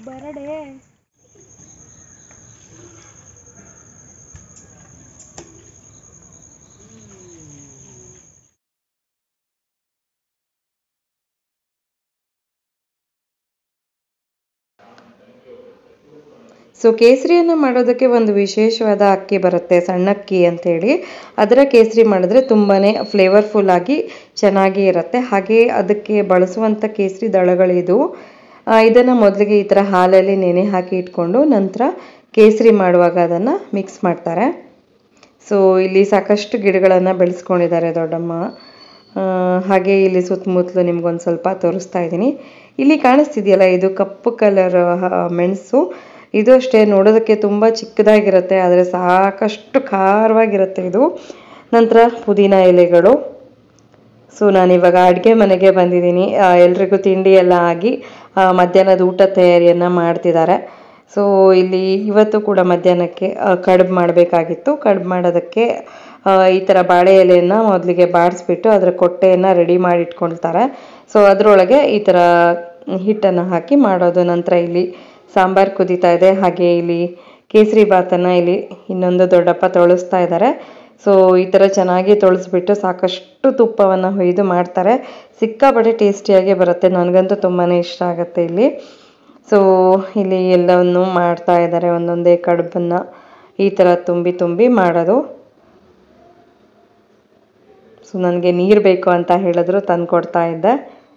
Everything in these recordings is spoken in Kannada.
ಬರಡೆ ಸೊ ಕೇಸರಿಯನ್ನು ಮಾಡೋದಕ್ಕೆ ಒಂದು ವಿಶೇಷವಾದ ಅಕ್ಕಿ ಬರುತ್ತೆ ಸಣ್ಣ ಅಕ್ಕಿ ಅಂತೇಳಿ ಅದರ ಕೇಸರಿ ಮಾಡಿದ್ರೆ ತುಂಬಾ ಫ್ಲೇವರ್ಫುಲ್ ಆಗಿ ಚೆನ್ನಾಗಿ ಇರುತ್ತೆ ಹಾಗೆ ಅದಕ್ಕೆ ಬಳಸುವಂಥ ಕೇಸರಿ ದಳಗಳಿದು ಇದನ್ನು ಮೊದಲಿಗೆ ಈ ಥರ ಹಾಲಲ್ಲಿ ನೆನೆ ಹಾಕಿ ಇಟ್ಕೊಂಡು ನಂತರ ಕೇಸರಿ ಮಾಡುವಾಗ ಅದನ್ನು ಮಿಕ್ಸ್ ಮಾಡ್ತಾರೆ ಸೊ ಇಲ್ಲಿ ಸಾಕಷ್ಟು ಗಿಡಗಳನ್ನು ಬೆಳೆಸ್ಕೊಂಡಿದ್ದಾರೆ ದೊಡ್ಡಮ್ಮ ಆ, ಹಾಗೆ ಇಲ್ಲಿ ಸುತ್ತಮುತ್ತಲು ನಿಮ್ಗೊಂದು ಸ್ವಲ್ಪ ತೋರಿಸ್ತಾ ಇದ್ದೀನಿ ಇಲ್ಲಿ ಕಾಣಿಸ್ತಿದೆಯಲ್ಲ ಇದು ಕಪ್ಪು ಕಲರ್ ಮೆಣಸು ಇದು ಅಷ್ಟೇ ನೋಡೋದಕ್ಕೆ ತುಂಬ ಚಿಕ್ಕದಾಗಿರುತ್ತೆ ಆದರೆ ಸಾಕಷ್ಟು ಖಾರವಾಗಿರುತ್ತೆ ಇದು ನಂತರ ಪುದೀನ ಎಲೆಗಳು ಸೊ ನಾನಿವಾಗ ಅಡುಗೆ ಮನೆಗೆ ಬಂದಿದ್ದೀನಿ ಆ, ಎಲ್ರಿಗೂ ತಿಂಡಿ ಎಲ್ಲ ಆಗಿ ಆ, ಮಧ್ಯಾಹ್ನದ ಊಟ ತಯಾರಿಯನ್ನು ಮಾಡ್ತಿದ್ದಾರೆ ಸೊ ಇಲ್ಲಿ ಇವತ್ತು ಕೂಡ ಮಧ್ಯಾಹ್ನಕ್ಕೆ ಆ, ಕಡುಬು ಮಾಡಬೇಕಾಗಿತ್ತು ಕಡುಬು ಮಾಡೋದಕ್ಕೆ ಆ, ಈ ಥರ ಬಾಳೆ ಎಲೆಯನ್ನು ಮೊದಲಿಗೆ ಬಾಡಿಸ್ಬಿಟ್ಟು ಅದರ ಕೊಟ್ಟೆಯನ್ನು ರೆಡಿ ಮಾಡಿ ಇಟ್ಕೊಳ್ತಾರೆ ಸೊ ಅದರೊಳಗೆ ಈ ಥರ ಹಿಟ್ಟನ್ನು ಹಾಕಿ ಮಾಡೋದು ನಂತರ ಇಲ್ಲಿ ಸಾಂಬಾರು ಕುದೀತಾ ಇದೆ ಹಾಗೆ ಇಲ್ಲಿ ಕೇಸರಿ ಭಾತನ್ನು ಇಲ್ಲಿ ಇನ್ನೊಂದು ದೊಡ್ಡಪ್ಪ ತೊಳಸ್ತಾ ಇದ್ದಾರೆ ಸೊ ಈ ಥರ ಚೆನ್ನಾಗಿ ತೊಳೆಸ್ಬಿಟ್ಟು ಸಾಕಷ್ಟು ತುಪ್ಪವನ್ನು ಹೊಯ್ದು ಮಾಡ್ತಾರೆ ಸಿಕ್ಕಾಪಟ್ಟೆ ಟೇಸ್ಟಿಯಾಗಿ ಬರುತ್ತೆ ನನಗಂತೂ ತುಂಬಾ ಇಷ್ಟ ಆಗುತ್ತೆ ಇಲ್ಲಿ ಸೊ ಇಲ್ಲಿ ಎಲ್ಲವನ್ನು ಮಾಡ್ತಾ ಇದ್ದಾರೆ ಒಂದೊಂದೇ ಕಡುಬನ್ನು ಈ ಥರ ತುಂಬಿ ತುಂಬಿ ಮಾಡೋದು ಸೊ ನನಗೆ ನೀರು ಬೇಕು ಅಂತ ಹೇಳಿದ್ರು ತಂದು ಕೊಡ್ತಾ ಇದ್ದೆ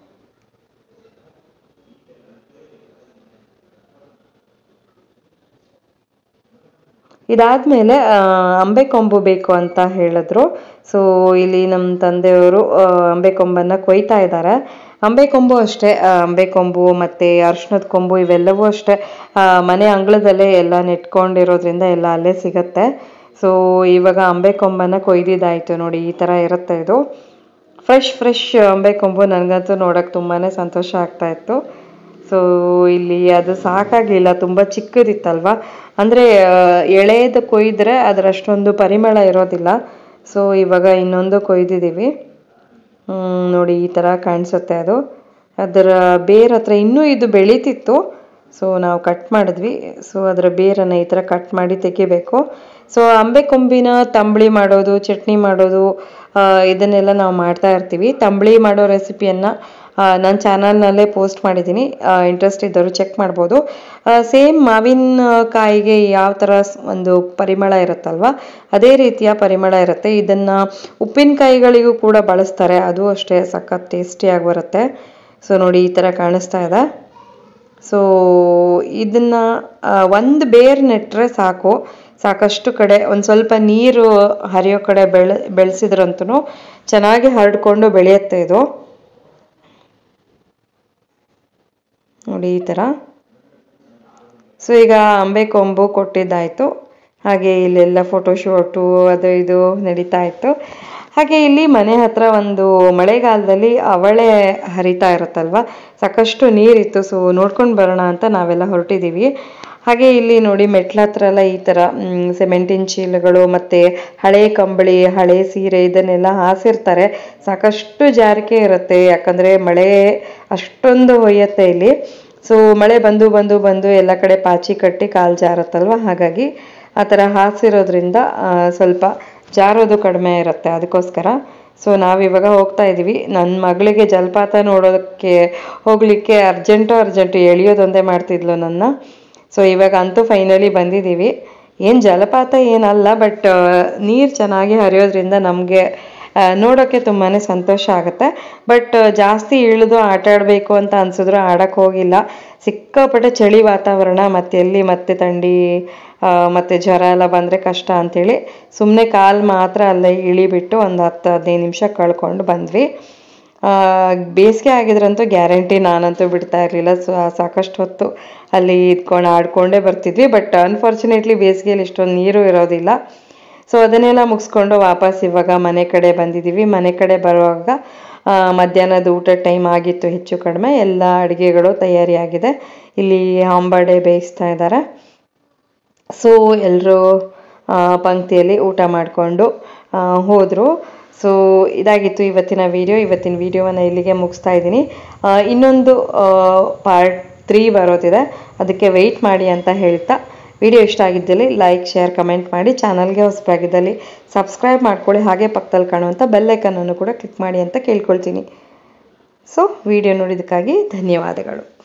ಇದಾದಮೇಲೆ ಅಂಬೆ ಕೊಂಬು ಬೇಕು ಅಂತ ಹೇಳಿದ್ರು ಸೊ ಇಲ್ಲಿ ನಮ್ಮ ತಂದೆಯವರು ಆ, ಅಂಬೆ ಕೊಂಬನ್ನು ಕೊಯ್ತಾ ಇದ್ದಾರೆ ಅಂಬೆ ಕೊಂಬು ಅಷ್ಟೇ ಆ, ಅಂಬೆ ಕೊಂಬು ಮತ್ತು ಅರ್ಶಿಣದ ಕೊಂಬು ಇವೆಲ್ಲವೂ ಅಷ್ಟೇ ಆ, ಮನೆ ಅಂಗಳದಲ್ಲೇ ಎಲ್ಲ ನೆಟ್ಕೊಂಡಿರೋದ್ರಿಂದ ಎಲ್ಲ ಅಲ್ಲೇ ಸಿಗತ್ತೆ ಸೊ ಇವಾಗ ಅಂಬೆ ಕೊಂಬನ್ನು ಕೊಯ್ದಿದ್ದಾಯಿತು ನೋಡಿ ಈ ಥರ ಇರುತ್ತೆ ಇದು ಫ್ರೆಶ್ ಫ್ರೆಶ್ ಅಂಬೆ ಕೊಂಬು ನನಗಂತೂ ನೋಡೋಕೆ ತುಂಬಾ ಸಂತೋಷ ಆಗ್ತಾ ಇತ್ತು ಸೊ ಇಲ್ಲಿ ಅದು ಸಾಕಾಗಲಿಲ್ಲ ತುಂಬ ಚಿಕ್ಕದಿತ್ತಲ್ವ ಅಂದರೆ ಎಳೆದು ಕೊಯ್ದರೆ ಅದರಷ್ಟೊಂದು ಪರಿಮಳ ಇರೋದಿಲ್ಲ ಸೊ ಇವಾಗ ಇನ್ನೊಂದು ಕೊಯ್ದಿದ್ದೀವಿ ಹ್ಮ್, ನೋಡಿ ಈ ಥರ ಕಾಣಿಸುತ್ತೆ ಅದು ಅದರ ಬೇರ್ ಹತ್ರ ಇನ್ನೂ ಇದು ಬೆಳೀತಿತ್ತು ಸೊ ನಾವು ಕಟ್ ಮಾಡಿದ್ವಿ ಸೊ ಅದರ ಬೇರನ್ನು ಈ ಥರ ಕಟ್ ಮಾಡಿ ತೆಗಿಬೇಕು ಸೊ ಅಂಬೆ ಕೊಂಬಿನ ತಂಬಳಿ ಮಾಡೋದು ಚಟ್ನಿ ಮಾಡೋದು ಆ, ಇದನ್ನೆಲ್ಲ ನಾವು ಮಾಡ್ತಾ ಇರ್ತೀವಿ ತಂಬಳಿ ಮಾಡೋ ರೆಸಿಪಿಯನ್ನು ನನ್ನ ಚಾನಲ್ನಲ್ಲೇ ಪೋಸ್ಟ್ ಮಾಡಿದ್ದೀನಿ ಇಂಟ್ರೆಸ್ಟ್ ಇದ್ದವರು ಚೆಕ್ ಮಾಡ್ಬೋದು ಸೇಮ್ ಮಾವಿನ ಕಾಯಿಗೆ ಯಾವ ಥರ ಸ್- ಒಂದು ಪರಿಮಳ ಇರುತ್ತಲ್ವ ಅದೇ ರೀತಿಯ ಪರಿಮಳ ಇರುತ್ತೆ ಇದನ್ನು ಉಪ್ಪಿನಕಾಯಿಗಳಿಗೂ ಕೂಡ ಬಳಸ್ತಾರೆ ಅದು ಅಷ್ಟೇ ಸಖತ್ ಟೇಸ್ಟಿಯಾಗಿ ಬರುತ್ತೆ ಸೊ ನೋಡಿ ಈ ಥರ ಕಾಣಿಸ್ತಾ ಇದೆ ಸೊ ಇದನ್ನು ಒಂದು ಬೇರ್ ನೆಟ್ಟರೆ ಸಾಕು ಸಾಕಷ್ಟು ಕಡೆ ಒಂದು ಸ್ವಲ್ಪ ನೀರು ಹರಿಯೋ ಕಡೆ ಬೆಳೆ ಬೆಳೆಸಿದ್ರಂತೂ ಚೆನ್ನಾಗಿ ಹರಡ್ಕೊಂಡು ಬೆಳೆಯುತ್ತೆ ಇದು ನೋಡಿ ಈ ಥರ ಸೊ ಈಗ ಅಂಬೆ ಕೊಂಬು ಕೊಟ್ಟಿದ್ದಾಯಿತು ಹಾಗೆ ಇಲ್ಲೆಲ್ಲ ಫೋಟೋಶೂಟು ಅದು ಇದು ನಡೀತಾ ಇತ್ತು ಹಾಗೆ ಇಲ್ಲಿ ಮನೆ ಹತ್ರ ಒಂದು ಮಳೆಗಾಲದಲ್ಲಿ ಅವಳೆ ಹರಿತಾ ಇರುತ್ತಲ್ವ ಸಾಕಷ್ಟು ನೀರಿತ್ತು ಸೊ ನೋಡ್ಕೊಂಡು ಬರೋಣ ಅಂತ ನಾವೆಲ್ಲ ಹೊರಟಿದ್ದೀವಿ ಹಾಗೆ ಇಲ್ಲಿ ನೋಡಿ ಮೆಟ್ಲ ಹತ್ರ ಎಲ್ಲ ಈ ಥರ ಮ್, ಸಿಮೆಂಟಿನ ಚೀಲಗಳು ಮತ್ತು ಹಳೆ ಕಂಬಳಿ ಹಳೆ ಸೀರೆ ಇದನ್ನೆಲ್ಲ ಹಾಸಿರ್ತಾರೆ ಸಾಕಷ್ಟು ಜಾರಿಕೆ ಇರುತ್ತೆ ಯಾಕಂದರೆ ಮಳೆ ಅಷ್ಟೊಂದು ಹೊಯ್ಯತ್ತೆ ಇಲ್ಲಿ ಸೊ ಮಳೆ ಬಂದು ಬಂದು ಬಂದು ಎಲ್ಲ ಕಡೆ ಪಾಚಿ ಕಟ್ಟಿ ಕಾಲು ಜಾರತ್ತಲ್ವ ಹಾಗಾಗಿ ಆ ಥರ ಹಾಸಿರೋದ್ರಿಂದ ಆ, ಸ್ವಲ್ಪ ಜಾರೋದು ಕಡಿಮೆ ಇರುತ್ತೆ ಅದಕ್ಕೋಸ್ಕರ ಸೊ ನಾವಿವಾಗ ಹೋಗ್ತಾ ಇದ್ದೀವಿ ನನ್ನ ಮಗಳಿಗೆ ಜಲಪಾತ ನೋಡೋದಕ್ಕೆ ಹೋಗಲಿಕ್ಕೆ ಅರ್ಜೆಂಟು ಅರ್ಜೆಂಟು ಎಳೆಯೋದೊಂದೇ ಮಾಡ್ತಿದ್ಲು ನನ್ನ ಸೊ ಇವಾಗ ಅಂತೂ ಫೈನಲಿ ಬಂದಿದ್ದೀವಿ ಏನು ಜಲಪಾತ ಏನಲ್ಲ ಬಟ್ ನೀರು ಚೆನ್ನಾಗಿ ಹರಿಯೋದ್ರಿಂದ ನಮಗೆ ನೋಡೋಕ್ಕೆ ತುಂಬಾ ಸಂತೋಷ ಆಗುತ್ತೆ ಬಟ್ ಜಾಸ್ತಿ ಇಳಿದು ಆಟ ಆಡಬೇಕು ಅಂತ ಅನ್ಸಿದ್ರು ಆಡಕ್ಕೆ ಹೋಗಿಲ್ಲ ಸಿಕ್ಕಾಪಟ್ಟೆ ಚಳಿ ವಾತಾವರಣ ಮತ್ತೆ ಎಲ್ಲಿ ಮತ್ತೆ ಥಂಡಿ ಆ, ಮತ್ತೆ ಜ್ವರ ಎಲ್ಲ ಬಂದರೆ ಕಷ್ಟ ಅಂಥೇಳಿ ಸುಮ್ಮನೆ ಕಾಲು ಮಾತ್ರ ಅಲ್ಲೇ ಇಳಿಬಿಟ್ಟು ಒಂದು ಹತ್ತು ಹದಿನೈದು ನಿಮಿಷ ಕಳ್ಕೊಂಡು ಬಂದ್ವಿ ಆ, ಬೇಸಿಗೆ ಆಗಿದ್ರಂತೂ ಗ್ಯಾರಂಟಿ ನಾನಂತೂ ಬಿಡ್ತಾ ಇರಲಿಲ್ಲ ಸೊ ಸಾಕಷ್ಟು ಹೊತ್ತು ಅಲ್ಲಿ ಇದ್ಕೊಂಡು ಆಡ್ಕೊಂಡೇ ಬರ್ತಿದ್ವಿ ಬಟ್ ಅನ್ಫಾರ್ಚುನೇಟ್ಲಿ ಬೇಸಿಗೆಯಲ್ಲಿ ಇಷ್ಟೊಂದು ನೀರು ಇರೋದಿಲ್ಲ ಸೊ ಅದನ್ನೆಲ್ಲ ಮುಗಿಸ್ಕೊಂಡು ವಾಪಸ್ ಇವಾಗ ಮನೆ ಕಡೆ ಬಂದಿದ್ದೀವಿ ಮನೆ ಕಡೆ ಬರುವಾಗ ಆ, ಮಧ್ಯಾಹ್ನದ ಊಟ ಟೈಮ್ ಆಗಿತ್ತು ಹೆಚ್ಚು ಕಡಿಮೆ ಎಲ್ಲ ಅಡುಗೆಗಳು ತಯಾರಿಯಾಗಿದೆ ಇಲ್ಲಿ ಆಂಬಡೆ ಬೇಯಿಸ್ತಾ ಇದ್ದಾರೆ ಸೊ ಎಲ್ಲರೂ ಪಂಕ್ತಿಯಲ್ಲಿ ಊಟ ಮಾಡಿಕೊಂಡು ಹೋದರು ಸೊ ಇದಾಗಿತ್ತು ಇವತ್ತಿನ ವಿಡಿಯೋ ಇವತ್ತಿನ ವಿಡಿಯೋವನ್ನು ಇಲ್ಲಿಗೆ ಮುಗಿಸ್ತಾ ಇದ್ದೀನಿ ಆ, ಇನ್ನೊಂದು ಪಾರ್ಟ್ ತ್ರೀ ಬರೋತಿದೆ ಅದಕ್ಕೆ ವೆಯ್ಟ್ ಮಾಡಿ ಅಂತ ಹೇಳ್ತಾ ವಿಡಿಯೋ ಇಷ್ಟ ಆಗಿದ್ದಲ್ಲಿ ಲೈಕ್ ಶೇರ್ ಕಮೆಂಟ್ ಮಾಡಿ ಚಾನಲ್ಗೆ ಹೊಸಬಾಗಿದ್ದಲ್ಲಿ ಸಬ್ಸ್ಕ್ರೈಬ್ ಮಾಡ್ಕೊಳ್ಳಿ ಹಾಗೆ ಪಕ್ಕದಲ್ಲಿ ಕಾಣುವಂಥ ಬೆಲ್ಲೈಕನನ್ನು ಕೂಡ ಕ್ಲಿಕ್ ಮಾಡಿ ಅಂತ ಕೇಳ್ಕೊಳ್ತೀನಿ ಸೊ ವಿಡಿಯೋ ನೋಡಿದ್ದಕ್ಕಾಗಿ ಧನ್ಯವಾದಗಳು